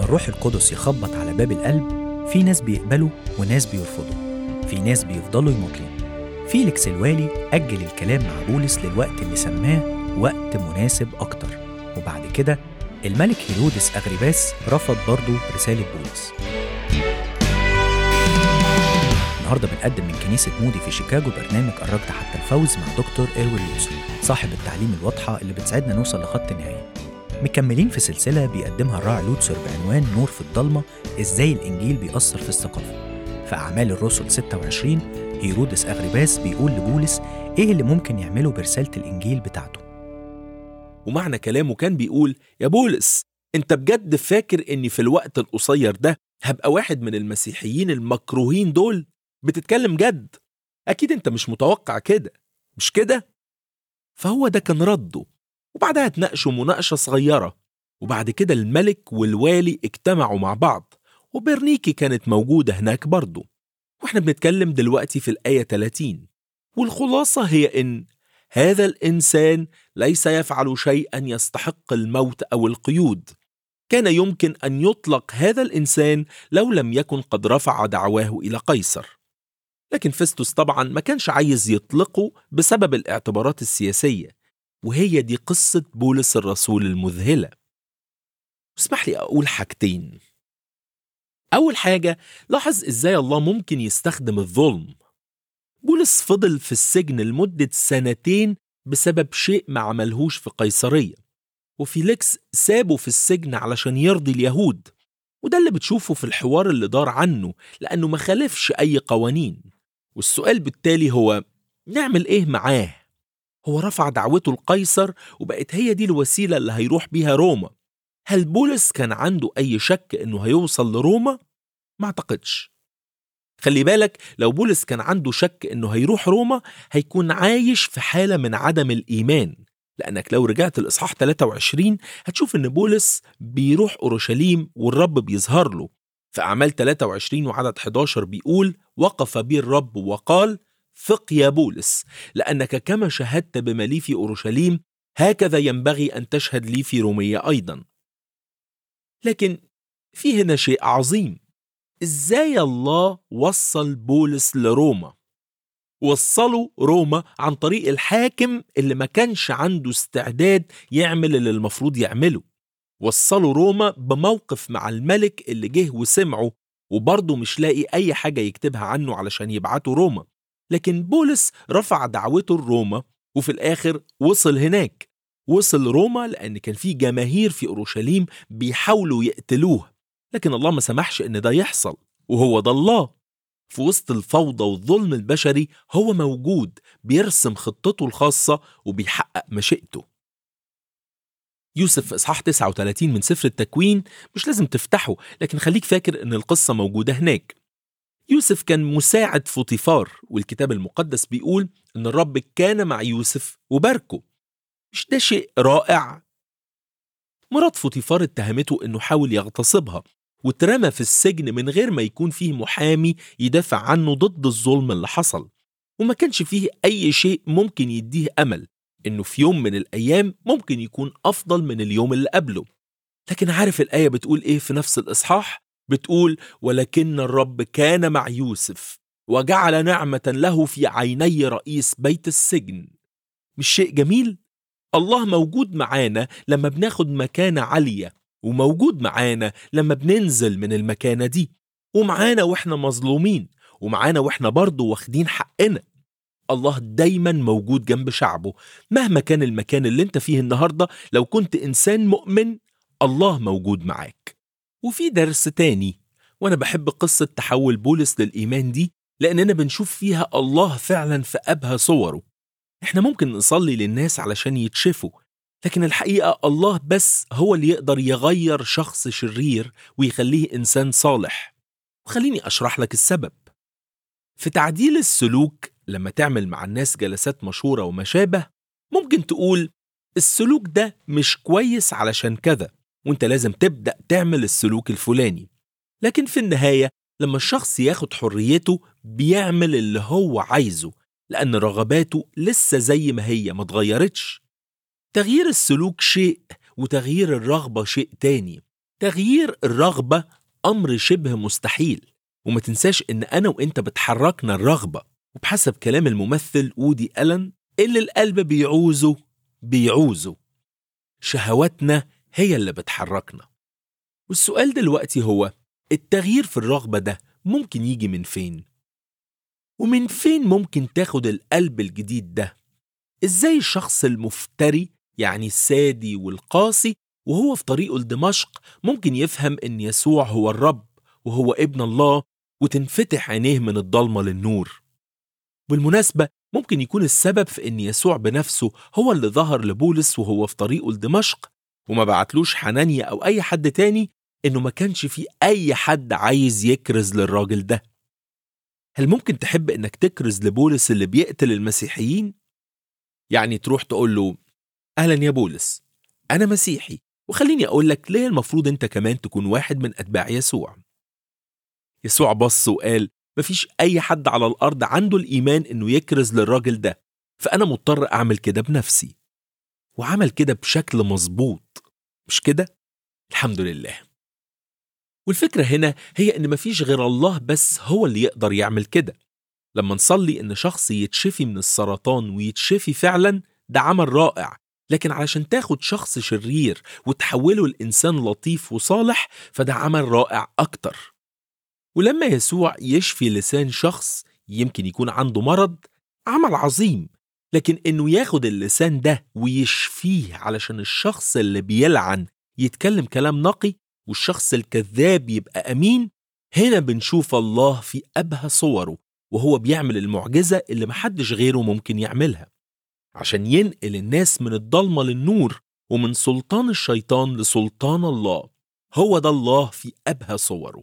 الروح القدس يخبط على باب القلب في ناس بيقبلوا وناس بيرفضوا في ناس بيفضلوا يماطلين فيليكس الوالي أجل الكلام مع بولس للوقت اللي سماه وقت مناسب أكتر وبعد كده الملك هيرودس أغريباس رفض برضه رسالة بولس النهارده بنقدم من كنيسة مودي في شيكاغو برنامج قربت حتى الفوز مع دكتور إيروين لوسر صاحب التعليم الواضحة اللي بتساعدنا نوصل لخط النهاية مكملين في سلسلة بيقدمها الراعي لوتسر بعنوان نور في الضلمة إزاي الإنجيل بيأثر في الثقافة في أعمال الرسل 26 هيرودس أغريباس بيقول لبولس إيه اللي ممكن يعمله برسالة الإنجيل بتاعته ومعنى كلامه كان بيقول يا بولس انت بجد فاكر اني في الوقت القصير ده هبقى واحد من المسيحيين المكروهين دول بتتكلم جد اكيد انت مش متوقع كده مش كده فهو ده كان رده وبعدها اتناقشوا مناقشه صغيره وبعد كده الملك والوالي اجتمعوا مع بعض وبرنيكي كانت موجوده هناك برضه واحنا بنتكلم دلوقتي في الايه 30 والخلاصه هي ان هذا الانسان ليس يفعل شيئا يستحق الموت او القيود كان يمكن ان يطلق هذا الانسان لو لم يكن قد رفع دعواه الى قيصر لكن فيستوس طبعا ما كانش عايز يطلقه بسبب الاعتبارات السياسيه وهي دي قصه بولس الرسول المذهله اسمح لي اقول حاجتين اول حاجه لاحظ ازاي الله ممكن يستخدم الظلم بولس فضل في السجن لمدة سنتين بسبب شيء ما عملهوش في قيصرية وفيليكس سابه في السجن علشان يرضي اليهود وده اللي بتشوفه في الحوار اللي دار عنه لأنه ما خالفش أي قوانين والسؤال بالتالي هو نعمل إيه معاه؟ هو رفع دعوته لقيصر وبقت هي دي الوسيلة اللي هيروح بيها روما هل بولس كان عنده أي شك إنه هيوصل لروما؟ ما أعتقدش خلي بالك لو بولس كان عنده شك انه هيروح روما هيكون عايش في حاله من عدم الايمان لانك لو رجعت الاصحاح 23 هتشوف ان بولس بيروح اورشليم والرب بيظهر له في اعمال 23 وعدد 11 بيقول وقف بي الرب وقال ثق يا بولس لانك كما شهدت بما لي في اورشليم هكذا ينبغي ان تشهد لي في روميه ايضا لكن في هنا شيء عظيم ازاي الله وصل بولس لروما وصله روما عن طريق الحاكم اللي ما كانش عنده استعداد يعمل اللي المفروض يعمله وصله روما بموقف مع الملك اللي جه وسمعه وبرضه مش لاقي أي حاجة يكتبها عنه علشان يبعته روما لكن بولس رفع دعوته لروما وفي الآخر وصل هناك وصل روما لأن كان في جماهير في أورشليم بيحاولوا يقتلوه لكن الله ما سمحش ان ده يحصل وهو ده الله في وسط الفوضى والظلم البشري هو موجود بيرسم خطته الخاصة وبيحقق مشيئته يوسف في إصحاح 39 من سفر التكوين مش لازم تفتحه لكن خليك فاكر إن القصة موجودة هناك يوسف كان مساعد فوطيفار والكتاب المقدس بيقول إن الرب كان مع يوسف وباركه مش ده شيء رائع مرات فوطيفار اتهمته إنه حاول يغتصبها واترمى في السجن من غير ما يكون فيه محامي يدافع عنه ضد الظلم اللي حصل وما كانش فيه أي شيء ممكن يديه أمل إنه في يوم من الأيام ممكن يكون أفضل من اليوم اللي قبله لكن عارف الآية بتقول إيه في نفس الإصحاح؟ بتقول ولكن الرب كان مع يوسف وجعل نعمة له في عيني رئيس بيت السجن مش شيء جميل؟ الله موجود معانا لما بناخد مكانة عالية وموجود معانا لما بننزل من المكانة دي ومعانا واحنا مظلومين ومعانا واحنا برضه واخدين حقنا الله دايما موجود جنب شعبه مهما كان المكان اللي انت فيه النهاردة لو كنت إنسان مؤمن الله موجود معاك وفي درس تاني وأنا بحب قصة تحول بولس للإيمان دي لأننا بنشوف فيها الله فعلا في أبهى صوره احنا ممكن نصلي للناس علشان يتشفوا لكن الحقيقة الله بس هو اللي يقدر يغير شخص شرير ويخليه إنسان صالح وخليني أشرح لك السبب في تعديل السلوك لما تعمل مع الناس جلسات مشورة وما شابه ممكن تقول السلوك ده مش كويس علشان كذا وانت لازم تبدأ تعمل السلوك الفلاني لكن في النهاية لما الشخص ياخد حريته بيعمل اللي هو عايزه لأن رغباته لسه زي ما هي ما اتغيرتش تغيير السلوك شيء وتغيير الرغبة شيء تاني تغيير الرغبة أمر شبه مستحيل وما تنساش إن أنا وإنت بتحركنا الرغبة وبحسب كلام الممثل وودي ألن اللي القلب بيعوزه بيعوزه شهواتنا هي اللي بتحركنا والسؤال دلوقتي هو التغيير في الرغبة ده ممكن يجي من فين؟ ومن فين ممكن تاخد القلب الجديد ده؟ ازاي الشخص المفتري يعني السادي والقاسي وهو في طريقه لدمشق ممكن يفهم ان يسوع هو الرب وهو ابن الله وتنفتح عينيه من الضلمة للنور بالمناسبة ممكن يكون السبب في ان يسوع بنفسه هو اللي ظهر لبولس وهو في طريقه لدمشق وما بعتلوش حنانيا او اي حد تاني انه ما كانش في اي حد عايز يكرز للراجل ده هل ممكن تحب انك تكرز لبولس اللي بيقتل المسيحيين يعني تروح تقول له اهلا يا بولس انا مسيحي وخليني اقول لك ليه المفروض انت كمان تكون واحد من اتباع يسوع يسوع بص وقال مفيش اي حد على الارض عنده الايمان انه يكرز للراجل ده فانا مضطر اعمل كده بنفسي وعمل كده بشكل مظبوط مش كده الحمد لله والفكرة هنا هي إن مفيش غير الله بس هو اللي يقدر يعمل كده لما نصلي إن شخص يتشفي من السرطان ويتشفي فعلا ده عمل رائع لكن علشان تاخد شخص شرير وتحوله لإنسان لطيف وصالح فده عمل رائع أكتر ولما يسوع يشفي لسان شخص يمكن يكون عنده مرض عمل عظيم لكن إنه ياخد اللسان ده ويشفيه علشان الشخص اللي بيلعن يتكلم كلام نقي والشخص الكذاب يبقى أمين هنا بنشوف الله في أبهى صوره وهو بيعمل المعجزة اللي محدش غيره ممكن يعملها عشان ينقل الناس من الضلمة للنور ومن سلطان الشيطان لسلطان الله هو ده الله في أبهى صوره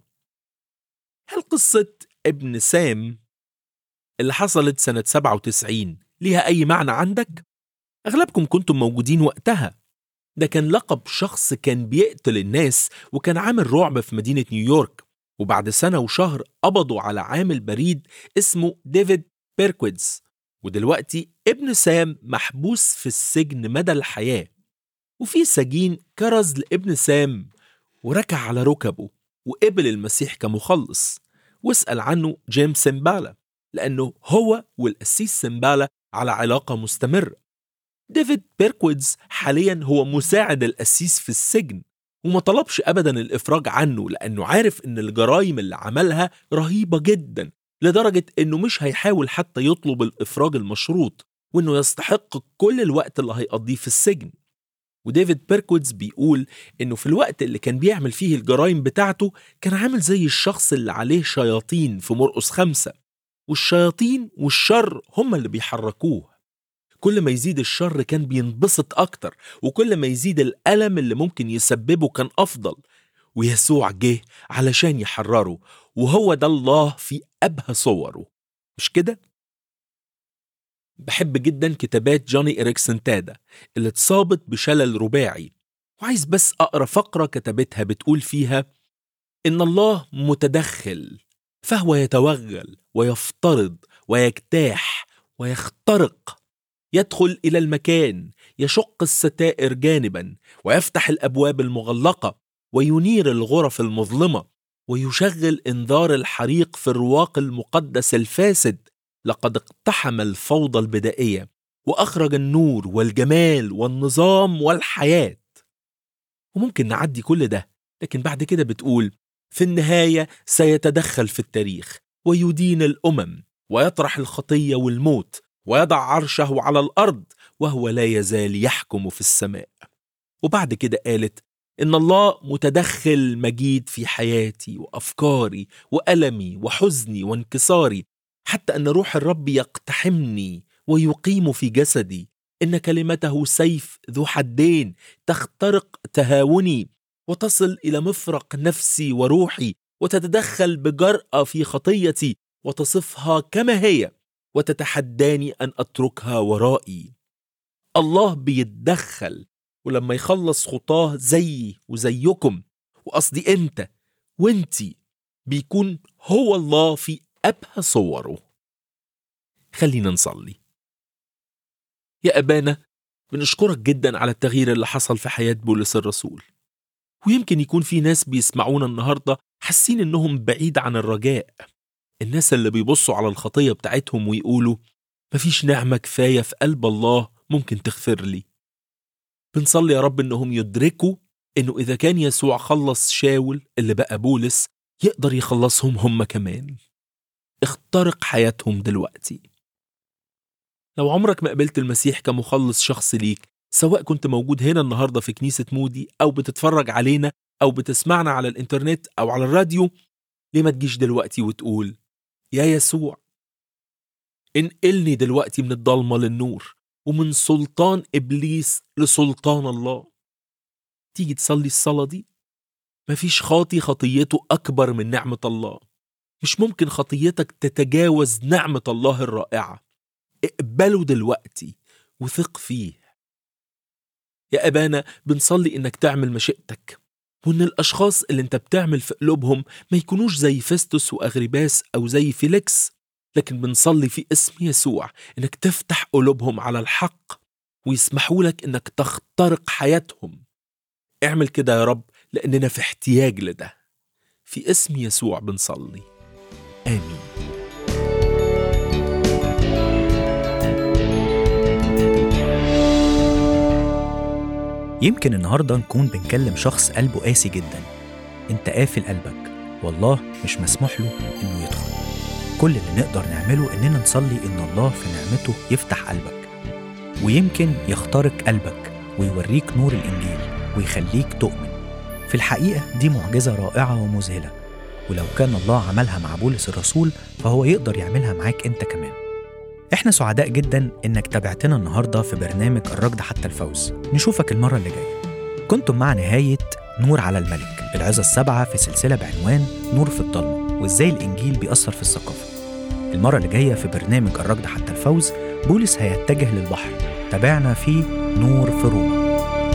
هل قصة ابن سام اللي حصلت سنة 97 ليها أي معنى عندك؟ أغلبكم كنتم موجودين وقتها ده كان لقب شخص كان بيقتل الناس وكان عامل رعب في مدينة نيويورك وبعد سنة وشهر قبضوا على عامل بريد اسمه ديفيد بيركويدز ودلوقتي ابن سام محبوس في السجن مدى الحياة وفي سجين كرز لابن سام وركع على ركبه وقبل المسيح كمخلص واسأل عنه جيمس سمبالا لأنه هو والقسيس سمبالا على علاقة مستمرة ديفيد بيركويدز حاليا هو مساعد القسيس في السجن وما طلبش ابدا الافراج عنه لانه عارف ان الجرائم اللي عملها رهيبه جدا لدرجه انه مش هيحاول حتى يطلب الافراج المشروط وانه يستحق كل الوقت اللي هيقضيه في السجن وديفيد بيركويدز بيقول انه في الوقت اللي كان بيعمل فيه الجرائم بتاعته كان عامل زي الشخص اللي عليه شياطين في مرقس خمسة والشياطين والشر هم اللي بيحركوه كل ما يزيد الشر كان بينبسط أكتر وكل ما يزيد الألم اللي ممكن يسببه كان أفضل ويسوع جه علشان يحرره وهو ده الله في أبهى صوره مش كده؟ بحب جدا كتابات جوني إريكسون تادا اللي اتصابت بشلل رباعي وعايز بس أقرأ فقرة كتبتها بتقول فيها إن الله متدخل فهو يتوغل ويفترض ويجتاح ويخترق يدخل الى المكان يشق الستائر جانبا ويفتح الابواب المغلقه وينير الغرف المظلمه ويشغل انذار الحريق في الرواق المقدس الفاسد لقد اقتحم الفوضى البدائيه واخرج النور والجمال والنظام والحياه وممكن نعدي كل ده لكن بعد كده بتقول في النهايه سيتدخل في التاريخ ويدين الامم ويطرح الخطيه والموت ويضع عرشه على الارض وهو لا يزال يحكم في السماء وبعد كده قالت ان الله متدخل مجيد في حياتي وافكاري والمي وحزني وانكساري حتى ان روح الرب يقتحمني ويقيم في جسدي ان كلمته سيف ذو حدين تخترق تهاوني وتصل الى مفرق نفسي وروحي وتتدخل بجراه في خطيتي وتصفها كما هي وتتحداني ان اتركها ورائي الله بيتدخل ولما يخلص خطاه زيي وزيكم وقصدي انت وانتي بيكون هو الله في ابهى صوره خلينا نصلي يا ابانا بنشكرك جدا على التغيير اللي حصل في حياه بولس الرسول ويمكن يكون في ناس بيسمعونا النهاردة حاسين إنهم بعيد عن الرجاء الناس اللي بيبصوا على الخطية بتاعتهم ويقولوا مفيش نعمة كفاية في قلب الله ممكن تغفر لي بنصلي يا رب إنهم يدركوا إنه إذا كان يسوع خلص شاول اللي بقى بولس يقدر يخلصهم هم كمان اخترق حياتهم دلوقتي لو عمرك ما قبلت المسيح كمخلص شخص ليك سواء كنت موجود هنا النهارده في كنيسة مودي أو بتتفرج علينا أو بتسمعنا على الإنترنت أو على الراديو ليه ما تجيش دلوقتي وتقول يا يسوع انقلني دلوقتي من الضلمة للنور ومن سلطان إبليس لسلطان الله تيجي تصلي الصلاة دي مفيش خاطي خطيته أكبر من نعمة الله مش ممكن خطيتك تتجاوز نعمة الله الرائعة اقبله دلوقتي وثق فيه يا أبانا بنصلي إنك تعمل مشيئتك وإن الأشخاص اللي أنت بتعمل في قلوبهم ما يكونوش زي فيستوس وأغريباس أو زي فيليكس لكن بنصلي في اسم يسوع إنك تفتح قلوبهم على الحق ويسمحوا لك إنك تخترق حياتهم اعمل كده يا رب لأننا في احتياج لده في اسم يسوع بنصلي آمين يمكن النهاردة نكون بنكلم شخص قلبه قاسي جدا انت قافل قلبك والله مش مسموح له انه يدخل كل اللي نقدر نعمله اننا نصلي ان الله في نعمته يفتح قلبك ويمكن يخترق قلبك ويوريك نور الانجيل ويخليك تؤمن في الحقيقة دي معجزة رائعة ومذهلة ولو كان الله عملها مع بولس الرسول فهو يقدر يعملها معاك انت كمان احنا سعداء جدا انك تابعتنا النهارده في برنامج الركض حتى الفوز نشوفك المره اللي جايه كنتم مع نهايه نور على الملك العظة السبعة في سلسلة بعنوان نور في الضلمة وازاي الانجيل بيأثر في الثقافة المرة اللي جاية في برنامج الركض حتى الفوز بولس هيتجه للبحر تابعنا في نور في روما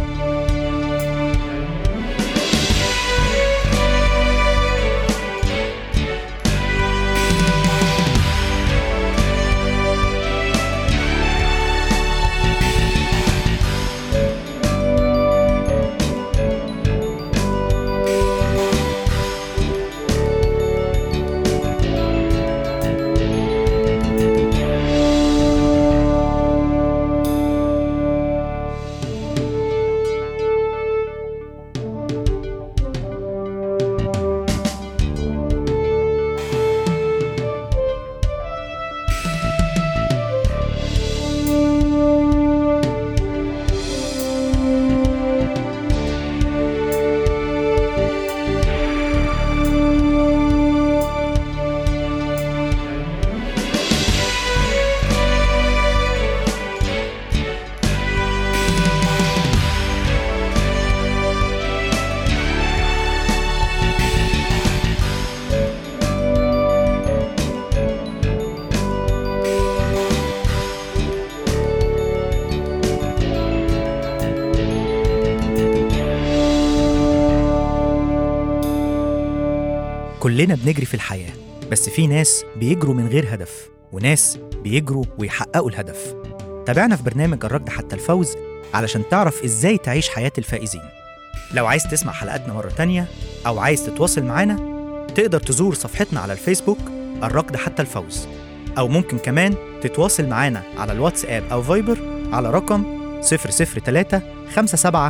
كلنا بنجري في الحياة بس في ناس بيجروا من غير هدف وناس بيجروا ويحققوا الهدف تابعنا في برنامج الركض حتى الفوز علشان تعرف ازاي تعيش حياة الفائزين لو عايز تسمع حلقاتنا مرة تانية أو عايز تتواصل معانا تقدر تزور صفحتنا على الفيسبوك الركض حتى الفوز أو ممكن كمان تتواصل معانا على الواتساب أو فايبر على رقم 003 57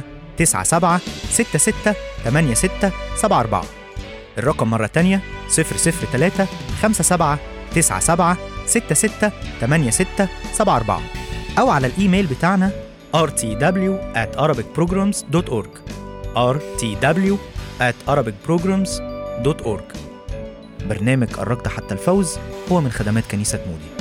97 66 86 74 الرقم مرة تانية 003 57 97 66 86 74 أو على الإيميل بتاعنا rtw at arabicprograms.org rtw at arabicprograms.org برنامج الركض حتى الفوز هو من خدمات كنيسة مودي